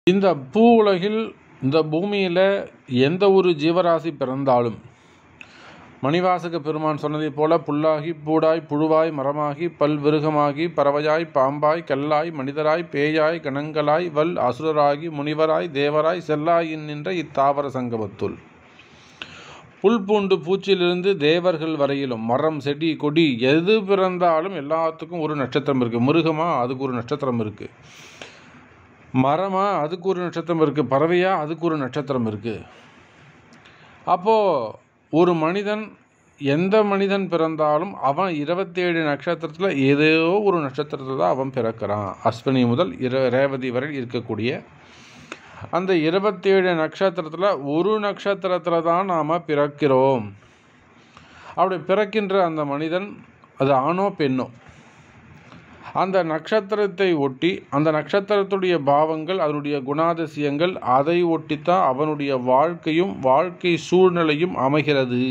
இந்த பூ உலகில் இந்த பூமியில் எந்த ஒரு ஜீவராசி பிறந்தாலும் மணிவாசக பெருமான் சொன்னதைப் போல புல்லாகி பூடாய் புழுவாய் மரமாகி பல்விருகமாகி பறவையாய் பாம்பாய் கல்லாய் மனிதராய் பேயாய் கணங்களாய் வல் அசுரராகி முனிவராய் தேவராய் செல்லாயின் நின்ற இத்தாவர சங்கமத்துள் புல் பூண்டு பூச்சிலிருந்து தேவர்கள் வரையிலும் மரம் செடி கொடி எது பிறந்தாலும் எல்லாத்துக்கும் ஒரு நட்சத்திரம் இருக்குது மிருகமா அதுக்கு ஒரு நட்சத்திரம் இருக்குது மரமா அதுக்கு ஒரு நட்சத்திரம் இருக்குது பறவையா அதுக்கு ஒரு நட்சத்திரம் இருக்குது அப்போது ஒரு மனிதன் எந்த மனிதன் பிறந்தாலும் அவன் இருபத்தேழு நட்சத்திரத்தில் ஏதோ ஒரு நட்சத்திரத்தில் தான் அவன் பிறக்கிறான் அஸ்வினி முதல் இர ரேவதி வரை இருக்கக்கூடிய அந்த இருபத்தேழு நட்சத்திரத்தில் ஒரு நட்சத்திரத்தில் தான் நாம் பிறக்கிறோம் அப்படி பிறக்கின்ற அந்த மனிதன் அது ஆணோ பெண்ணோ அந்த நட்சத்திரத்தை ஒட்டி அந்த நட்சத்திரத்துடைய பாவங்கள் அதனுடைய குணாதிசயங்கள் அதை ஒட்டித்தான் அவனுடைய வாழ்க்கையும் வாழ்க்கை சூழ்நிலையும் அமைகிறது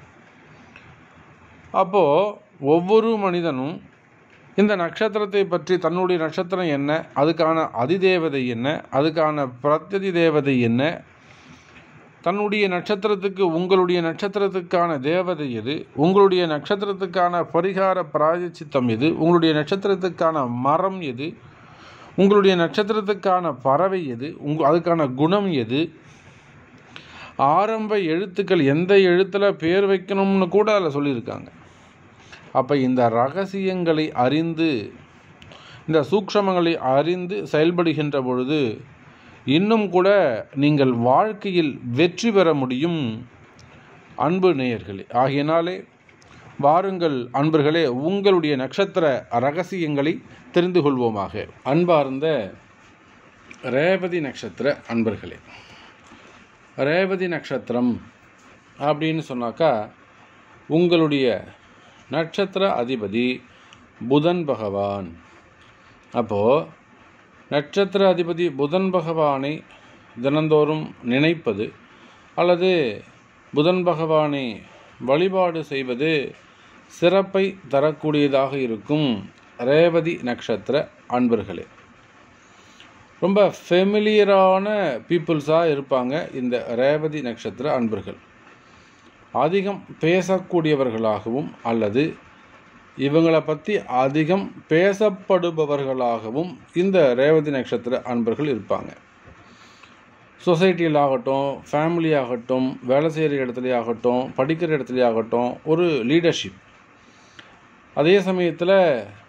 அப்போது ஒவ்வொரு மனிதனும் இந்த நட்சத்திரத்தை பற்றி தன்னுடைய நட்சத்திரம் என்ன அதுக்கான அதிதேவதை என்ன அதுக்கான பிரத்யதி தேவதை என்ன தன்னுடைய நட்சத்திரத்துக்கு உங்களுடைய நட்சத்திரத்துக்கான தேவதை எது உங்களுடைய நட்சத்திரத்துக்கான பரிகார பிராயச்சித்தம் எது உங்களுடைய நட்சத்திரத்துக்கான மரம் எது உங்களுடைய நட்சத்திரத்துக்கான பறவை எது உங்க அதுக்கான குணம் எது ஆரம்ப எழுத்துக்கள் எந்த எழுத்தில் பேர் வைக்கணும்னு கூட அதில் சொல்லியிருக்காங்க அப்போ இந்த ரகசியங்களை அறிந்து இந்த சூக்ஷமங்களை அறிந்து செயல்படுகின்ற பொழுது இன்னும் கூட நீங்கள் வாழ்க்கையில் வெற்றி பெற முடியும் அன்பு நேயர்களே ஆகையினாலே வாருங்கள் அன்பர்களே உங்களுடைய நட்சத்திர ரகசியங்களை தெரிந்து கொள்வோமாக அன்பார்ந்த ரேவதி நட்சத்திர அன்பர்களே ரேவதி நட்சத்திரம் அப்படின்னு சொன்னாக்கா உங்களுடைய நட்சத்திர அதிபதி புதன் பகவான் அப்போது நட்சத்திர அதிபதி புதன் பகவானை தினந்தோறும் நினைப்பது அல்லது புதன் பகவானை வழிபாடு செய்வது சிறப்பை தரக்கூடியதாக இருக்கும் ரேவதி நட்சத்திர அன்பர்களே ரொம்ப ஃபெமிலியரான பீப்புள்ஸாக இருப்பாங்க இந்த ரேவதி நட்சத்திர அன்பர்கள் அதிகம் பேசக்கூடியவர்களாகவும் அல்லது இவங்களை பற்றி அதிகம் பேசப்படுபவர்களாகவும் இந்த ரேவதி நட்சத்திர அன்பர்கள் இருப்பாங்க சொசைட்டியில் ஆகட்டும் ஃபேமிலி ஆகட்டும் வேலை செய்கிற இடத்துல ஆகட்டும் படிக்கிற இடத்துல ஆகட்டும் ஒரு லீடர்ஷிப் அதே சமயத்தில்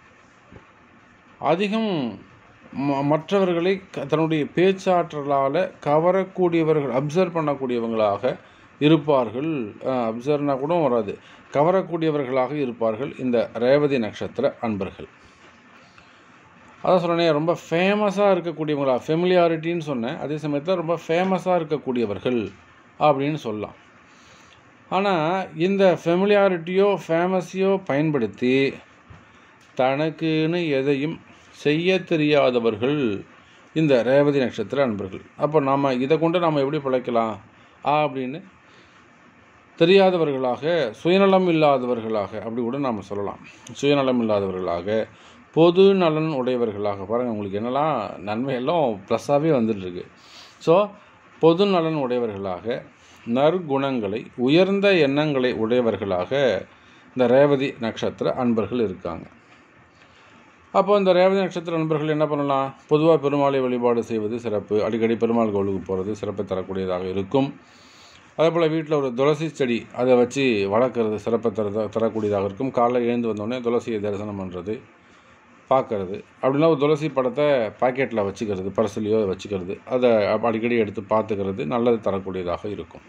அதிகம் ம- மற்றவர்களை க- தன்னுடைய பேச்சாற்றலால் கவரக்கூடியவர்கள் அப்சர்வ் பண்ணக்கூடியவங்களாக இருப்பார்கள் அப்சர்வ்னா கூட வராது கவரக்கூடியவர்களாக இருப்பார்கள் இந்த ரேவதி நட்சத்திர அன்பர்கள் அதான் சொன்னேனே ரொம்ப ஃபேமஸாக இருக்கக்கூடியவங்களா ஃபெமிலியாரிட்டின்னு சொன்னேன் அதே சமயத்தில் ரொம்ப ஃபேமஸாக இருக்கக்கூடியவர்கள் அப்படின்னு சொல்லலாம் ஆனால் இந்த ஃபெமிலியாரிட்டியோ ஃபேமஸையோ பயன்படுத்தி தனக்குன்னு எதையும் செய்ய தெரியாதவர்கள் இந்த ரேவதி நட்சத்திர அன்பர்கள் அப்போ நாம் இதை கொண்டு நாம் எப்படி பிழைக்கலாம் அப்படின்னு தெரியாதவர்களாக சுயநலம் இல்லாதவர்களாக அப்படி கூட நாம் சொல்லலாம் சுயநலம் இல்லாதவர்களாக பொது நலன் உடையவர்களாக பாருங்கள் உங்களுக்கு என்னெல்லாம் நன்மையெல்லாம் ப்ளஸ்ஸாகவே வந்துட்டுருக்கு ஸோ பொது நலன் உடையவர்களாக நற்குணங்களை உயர்ந்த எண்ணங்களை உடையவர்களாக இந்த ரேவதி நட்சத்திர அன்பர்கள் இருக்காங்க அப்போ இந்த ரேவதி நட்சத்திர நண்பர்கள் என்ன பண்ணலாம் பொதுவாக பெருமாளை வழிபாடு செய்வது சிறப்பு அடிக்கடி பெருமாள் கோவிலுக்கு போகிறது சிறப்பை தரக்கூடியதாக இருக்கும் அதே போல் வீட்டில் ஒரு துளசி செடி அதை வச்சு வளர்க்குறது சிறப்பை தர தரக்கூடியதாக இருக்கும் காலைல எழுந்து வந்தோடனே துளசியை தரிசனம் பண்ணுறது பார்க்கறது அப்படின்னா ஒரு துளசி படத்தை பாக்கெட்டில் வச்சுக்கிறது பர்சலையோ வச்சுக்கிறது அதை அப்ப அடிக்கடி எடுத்து பார்த்துக்கிறது நல்லது தரக்கூடியதாக இருக்கும்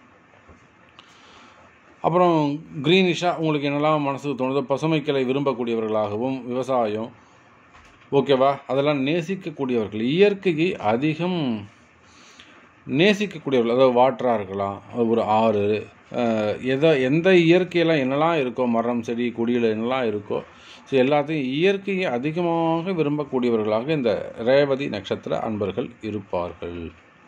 அப்புறம் க்ரீனிஷாக உங்களுக்கு என்னெல்லாம் மனசுக்கு தோணுதோ பசுமைக்கலை விரும்பக்கூடியவர்களாகவும் விவசாயம் ஓகேவா அதெல்லாம் நேசிக்கக்கூடியவர்கள் இயற்கையை அதிகம் நேசிக்கக்கூடியவர்கள் அதாவது வாட்டராக இருக்கலாம் அது ஒரு ஆறு அஹ், எதை எந்த இயற்கையெல்லாம் என்னெல்லாம் இருக்கோ மரம் செடி கொடியில் என்னெல்லாம் இருக்கோ ஸோ எல்லாத்தையும் இயற்கையை அதிகமாக விரும்பக்கூடியவர்களாக இந்த ரேவதி நட்சத்திர அன்பர்கள் இருப்பார்கள்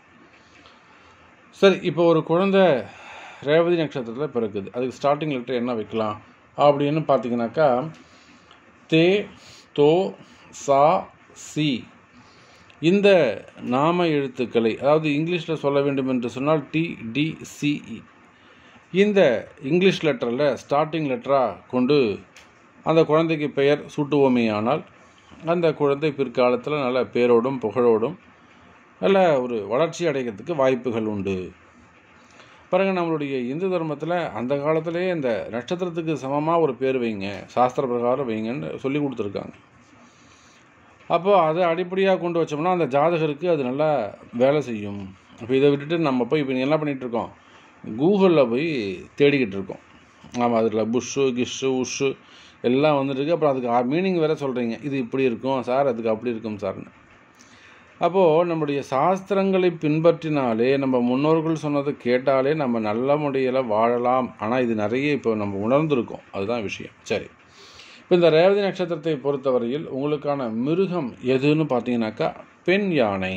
சரி இப்போ ஒரு குழந்தை ரேவதி நட்சத்திரத்தில் பிறக்குது அதுக்கு ஸ்டார்டிங் லெட்டர் என்ன வைக்கலாம் அப்படின்னு பார்த்தீங்கன்னாக்கா தே தோ சா சி இந்த நாம எழுத்துக்களை அதாவது இங்கிலீஷில் சொல்ல வேண்டும் என்று சொன்னால் டிடிசிஇ இந்த இங்கிலீஷ் லெட்டரில் ஸ்டார்டிங் லெட்டராக கொண்டு அந்த குழந்தைக்கு பெயர் சூட்டுவோமேயானால் அந்த குழந்தை பிற்காலத்தில் நல்ல பேரோடும் புகழோடும் நல்ல ஒரு வளர்ச்சி அடைகிறதுக்கு வாய்ப்புகள் உண்டு பாருங்க நம்மளுடைய இந்து தர்மத்தில் அந்த காலத்திலேயே இந்த நட்சத்திரத்துக்கு சமமாக ஒரு பேர் வைங்க சாஸ்திர பிரகாரம் வைங்கன்னு சொல்லி கொடுத்துருக்காங்க அப்போ அதை அடிப்படையாக கொண்டு வச்சோம்னா அந்த ஜாதகருக்கு அது நல்லா வேலை செய்யும் இப்போ இதை விட்டுட்டு நம்ம போய் இப்போ என்ன பண்ணிகிட்டு இருக்கோம் கூகுளில் போய் தேடிக்கிட்டு இருக்கோம் ஆமாம் அதில் புஷ்ஷு கிஷ்ஷு உஷ்ஷு எல்லாம் வந்துட்டு இருக்கு அப்புறம் அதுக்கு மீனிங் வேறு சொல்கிறீங்க இது இப்படி இருக்கும் சார் அதுக்கு அப்படி இருக்கும் சார்னு அப்போது நம்முடைய சாஸ்திரங்களை பின்பற்றினாலே நம்ம முன்னோர்கள் சொன்னதை கேட்டாலே நம்ம நல்ல முறையில் வாழலாம் ஆனால் இது நிறைய இப்போ நம்ம உணர்ந்திருக்கோம் அதுதான் விஷயம் சரி இப்போ இந்த ரேவதி நட்சத்திரத்தை பொறுத்தவரையில் உங்களுக்கான மிருகம் எதுன்னு பார்த்தீங்கன்னாக்கா பெண் யானை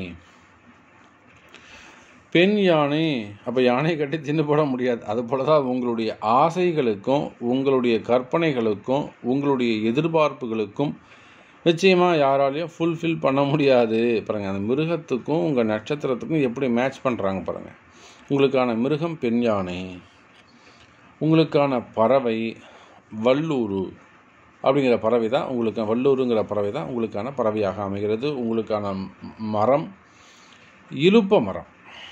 பெண் யானை அப்போ யானை கட்டி தின்னு போட முடியாது அது போல தான் உங்களுடைய ஆசைகளுக்கும் உங்களுடைய கற்பனைகளுக்கும் உங்களுடைய எதிர்பார்ப்புகளுக்கும் நிச்சயமாக யாராலையும் ஃபுல்ஃபில் பண்ண முடியாது பாருங்கள் அந்த மிருகத்துக்கும் உங்கள் நட்சத்திரத்துக்கும் எப்படி மேட்ச் பண்ணுறாங்க பாருங்கள் உங்களுக்கான மிருகம் பெண் யானை உங்களுக்கான பறவை வல்லூரு அப்படிங்கிற பறவை தான் உங்களுக்கு வல்லூருங்கிற பறவை தான் உங்களுக்கான பறவையாக அமைகிறது உங்களுக்கான மரம் இலுப்ப மரம்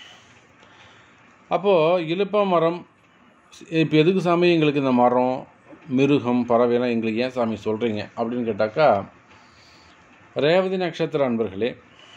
அப்போது இலுப்ப மரம் இப்போ எதுக்கு சாமி எங்களுக்கு இந்த மரம் மிருகம் பறவைலாம் எங்களுக்கு ஏன் சாமி சொல்கிறீங்க அப்படின்னு கேட்டாக்கா ரேவதி நட்சத்திர அன்பர்களே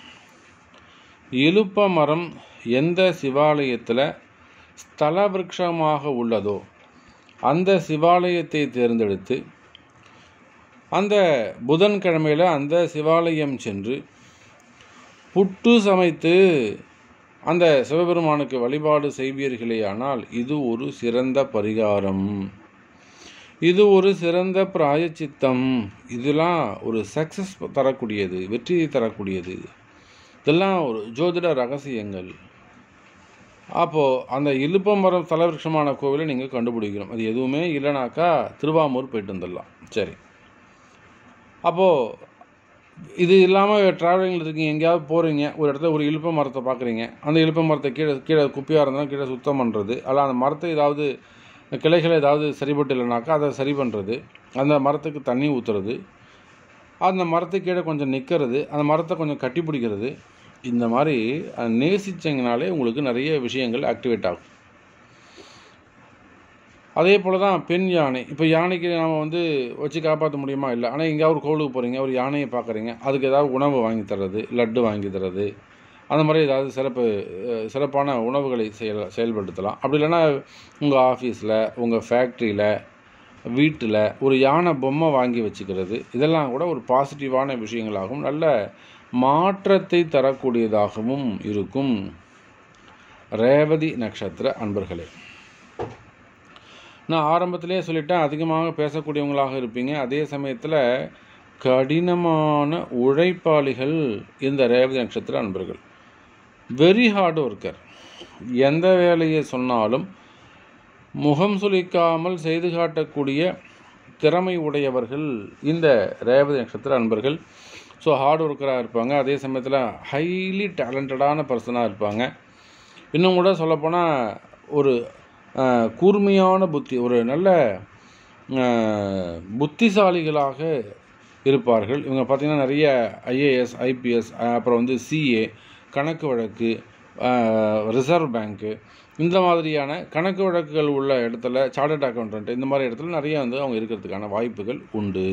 இலுப்ப மரம் எந்த சிவாலயத்தில் ஸ்தல விருட்சமாக உள்ளதோ அந்த சிவாலயத்தை தேர்ந்தெடுத்து அந்த புதன்கிழமையில் அந்த சிவாலயம் சென்று புட்டு சமைத்து அந்த சிவபெருமானுக்கு வழிபாடு செய்வீர்களேயானால் இது ஒரு சிறந்த பரிகாரம் இது ஒரு சிறந்த பிராயச்சித்தம் இதெல்லாம் ஒரு சக்ஸஸ் தரக்கூடியது வெற்றியை தரக்கூடியது இதெல்லாம் ஒரு ஜோதிட ரகசியங்கள் அப்போது அந்த இலுப்பமரம் தலவிருஷமான கோவிலை நீங்கள் கண்டுபிடிக்கணும் அது எதுவுமே இல்லைனாக்கா திருவாமூர் போயிட்டு வந்துடலாம் சரி அப்போது இது இல்லாமல் ட்ராவலிங்கில் இருக்கீங்க எங்கேயாவது போகிறீங்க ஒரு இடத்துல ஒரு இழுப்ப மரத்தை பார்க்குறீங்க அந்த இழுப்ப மரத்தை கீழே கீழே குப்பையாக இருந்தாலும் கீழே சுத்தம் பண்ணுறது அல்ல அந்த மரத்தை ஏதாவது கிளைகள் ஏதாவது சரிபட்டு இல்லைனாக்கா அதை சரி பண்ணுறது அந்த மரத்துக்கு தண்ணி ஊற்றுறது அந்த மரத்தை கீழே கொஞ்சம் நிற்கிறது அந்த மரத்தை கொஞ்சம் கட்டி பிடிக்கிறது இந்த மாதிரி நேசிச்சிங்கனாலே உங்களுக்கு நிறைய விஷயங்கள் ஆக்டிவேட் ஆகும் அதே போல் தான் பெண் யானை இப்போ யானைக்கு நாம் வந்து வச்சு காப்பாற்ற முடியுமா இல்லை ஆனால் எங்கேயாவது ஒரு கோவிலுக்கு போகிறீங்க ஒரு யானையை பார்க்குறீங்க அதுக்கு ஏதாவது உணவு வாங்கி தர்றது லட்டு வாங்கி தர்றது அந்த மாதிரி ஏதாவது சிறப்பு சிறப்பான உணவுகளை செயல் செயல்படுத்தலாம் அப்படி இல்லைன்னா உங்கள் ஆஃபீஸில் உங்கள் ஃபேக்ட்ரியில் வீட்டில் ஒரு யானை பொம்மை வாங்கி வச்சுக்கிறது இதெல்லாம் கூட ஒரு பாசிட்டிவான விஷயங்களாகவும் நல்ல மாற்றத்தை தரக்கூடியதாகவும் இருக்கும் ரேவதி நட்சத்திர அன்பர்களே நான் ஆரம்பத்திலே சொல்லிட்டேன் அதிகமாக பேசக்கூடியவங்களாக இருப்பீங்க அதே சமயத்தில் கடினமான உழைப்பாளிகள் இந்த ரேவதி நட்சத்திர அன்பர்கள் வெரி ஹார்ட் ஒர்க்கர் எந்த வேலையை சொன்னாலும் முகம் சுளிக்காமல் செய்து காட்டக்கூடிய திறமை உடையவர்கள் இந்த ரேவதி நட்சத்திர அன்பர்கள் ஸோ ஹார்ட் ஒர்க்கராக இருப்பாங்க அதே சமயத்தில் ஹைலி டேலண்டடான பர்சனாக இருப்பாங்க இன்னும் கூட சொல்லப்போனால் ஒரு கூர்மையான புத்தி ஒரு நல்ல புத்திசாலிகளாக இருப்பார்கள் இவங்க பார்த்திங்கன்னா நிறைய ஐஏஎஸ் ஐபிஎஸ் அப்புறம் வந்து சிஏ கணக்கு வழக்கு ரிசர்வ் பேங்க்கு இந்த மாதிரியான கணக்கு வழக்குகள் உள்ள இடத்துல சார்ட்டர்ட் அக்கௌண்டன்ட் இந்த மாதிரி இடத்துல நிறைய வந்து அவங்க இருக்கிறதுக்கான வாய்ப்புகள் உண்டு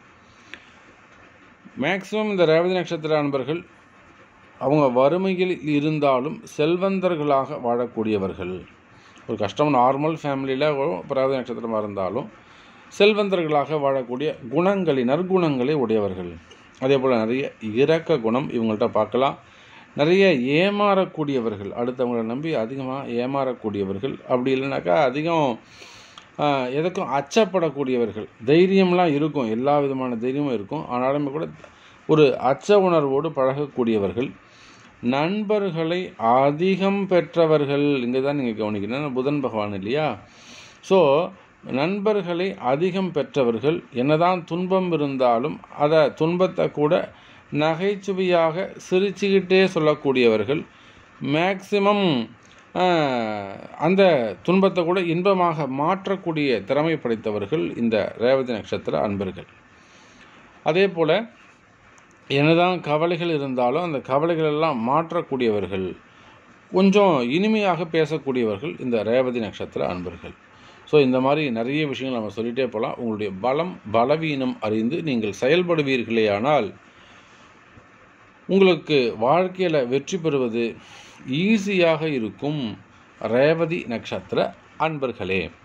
மேக்ஸிமம் இந்த ரேவதி நட்சத்திர அன்பர்கள் அவங்க வறுமையில் இருந்தாலும் செல்வந்தர்களாக வாழக்கூடியவர்கள் ஒரு கஷ்டம் நார்மல் ஃபேமிலியில் ரேவதி நட்சத்திரமாக இருந்தாலும் செல்வந்தர்களாக வாழக்கூடிய குணங்களை நற்குணங்களை உடையவர்கள் அதே போல் நிறைய இரக்க குணம் இவங்கள்ட்ட பார்க்கலாம் நிறைய ஏமாறக்கூடியவர்கள் அடுத்தவங்களை நம்பி அதிகமாக ஏமாறக்கூடியவர்கள் அப்படி இல்லைனாக்கா அதிகம் எதுக்கும் அச்சப்படக்கூடியவர்கள் தைரியம்லாம் இருக்கும் எல்லா விதமான தைரியமும் இருக்கும் ஆனாலுமே கூட ஒரு அச்ச உணர்வோடு பழகக்கூடியவர்கள் நண்பர்களை அதிகம் பெற்றவர்கள் இங்கே தான் நீங்கள் கவனிக்கணும் புதன் பகவான் இல்லையா ஸோ நண்பர்களை அதிகம் பெற்றவர்கள் என்னதான் துன்பம் இருந்தாலும் அதை துன்பத்தை கூட நகைச்சுவையாக சிரிச்சுக்கிட்டே சொல்லக்கூடியவர்கள் மேக்சிமம் அந்த துன்பத்தை கூட இன்பமாக மாற்றக்கூடிய திறமை படைத்தவர்கள் இந்த ரேவதி நட்சத்திர அன்பர்கள் அதே போல் என்னதான் கவலைகள் இருந்தாலும் அந்த கவலைகள் எல்லாம் மாற்றக்கூடியவர்கள் கொஞ்சம் இனிமையாக பேசக்கூடியவர்கள் இந்த ரேவதி நட்சத்திர அன்பர்கள் ஸோ இந்த மாதிரி நிறைய விஷயங்கள் நம்ம சொல்லிகிட்டே போகலாம் உங்களுடைய பலம் பலவீனம் அறிந்து நீங்கள் செயல்படுவீர்களேயானால் உங்களுக்கு வாழ்க்கையில் வெற்றி பெறுவது ஈஸியாக இருக்கும் ரேவதி நட்சத்திர அன்பர்களே